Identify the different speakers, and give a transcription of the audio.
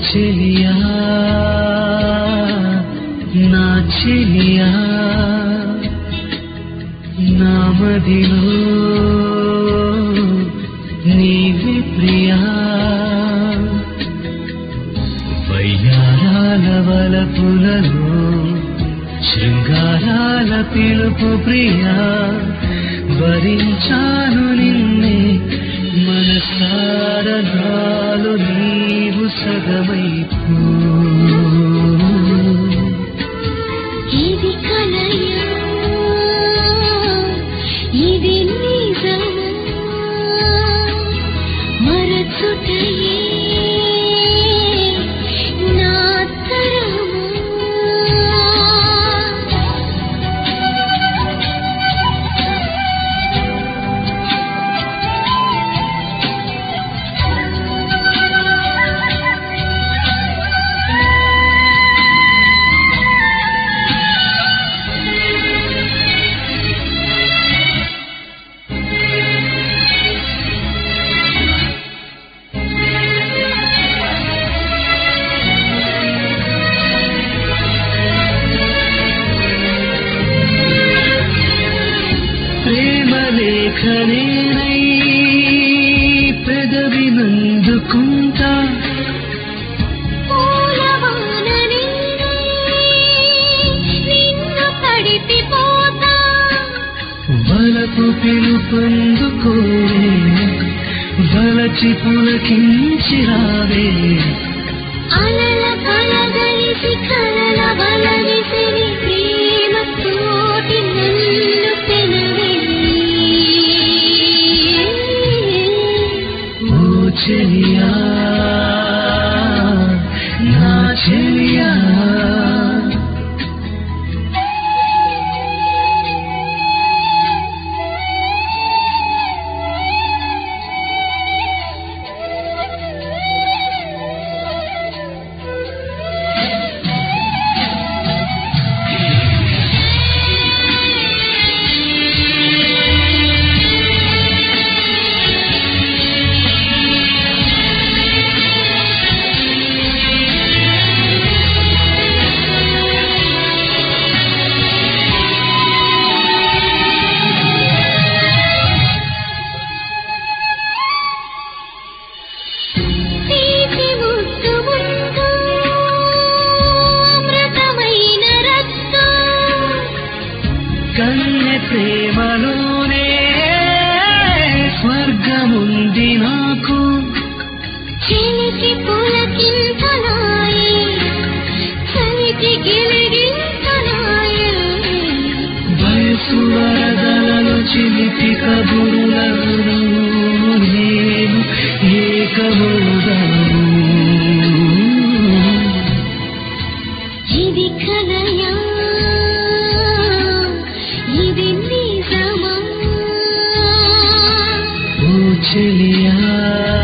Speaker 1: చెలియా నా చెలియా నా మదిలో నీవి ప్రియా వయ్యారాల వలపులలో శృంగారాల పిలుపు ప్రియా వరించాను నిన్నే మనసారనాలు నీవు సగమైపో
Speaker 2: ఇది కలయా ఇది నిజమా మరచుటయే నా తరమా
Speaker 1: ప్రేమ లేఖనేనై పెదవి నందుకుంటా
Speaker 2: పూలవాన నిన్ను తడిపిపోతా
Speaker 1: వలపు పిలుపందుకోరే వలచి పులకించి రావే
Speaker 2: అలల కలగలిసి కలల వల విసిరి ప్రేమ తోటి నన్ను పెనవే
Speaker 1: ఓ చెలియా నా చెలియా
Speaker 2: తీపి ముద్దు ముందు అమృతమైన రక్తం
Speaker 1: కన్నె ప్రేమలోనే స్వర్గముంది నాకు
Speaker 2: చిలికి పులకింతలాయే చలికి గిలిగింతలాయే
Speaker 1: వయసు వరదలలో చిలిపి కబురులను నేను ఏకమోదను
Speaker 2: ఇది కలయా ఇది నిజమా
Speaker 1: ఓ చెలియా